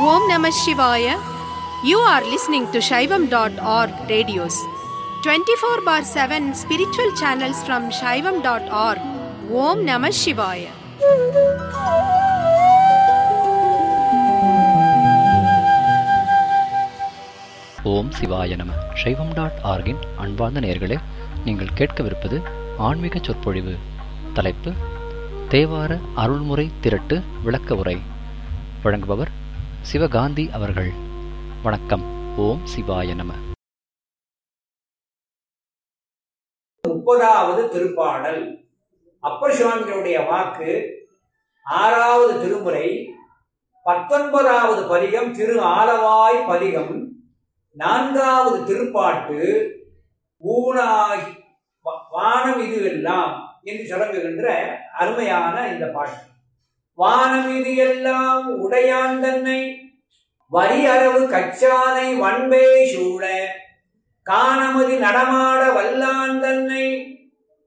Om Namah Shivaya. You are listening to Shaivam.org radios. 24 bar 7 spiritual channels from Shaivam.org. Om Namah Shivaya. ஓம் சிவாய நம சைவம் dot ஆர்கின் அன்பார்ந்த நேயர்களே நீங்கள் கேட்கவிருப்பது ஆன்மீக சொற்பொழிவு தலைப்பு தேவார அருள்முறை திரட்டு விளக்க உரை வழங்குபவர் சிவகாந்தி அவர்கள் வணக்கம் ஓம் சிவாய நம முப்பதாவது திருப்பாடல் அப்பர் சுவாமிகளுடைய வாக்கு ஆறாவது திருமுறை பத்தொன்பதாவது பதிகம் திரு ஆலவாய் பதிகம் நான்காவது திருப்பாட்டு ஊனாய் வா- வானம் இது எல்லாம் என்று தொடங்குகின்ற அருமையான இந்த பாட்டு வானம் இது எல்லாம் உடையான் தன்னை வரி அரவு கச்சானை வன்பே சூழ காணமதி நடமாட வல்லான் தன்னை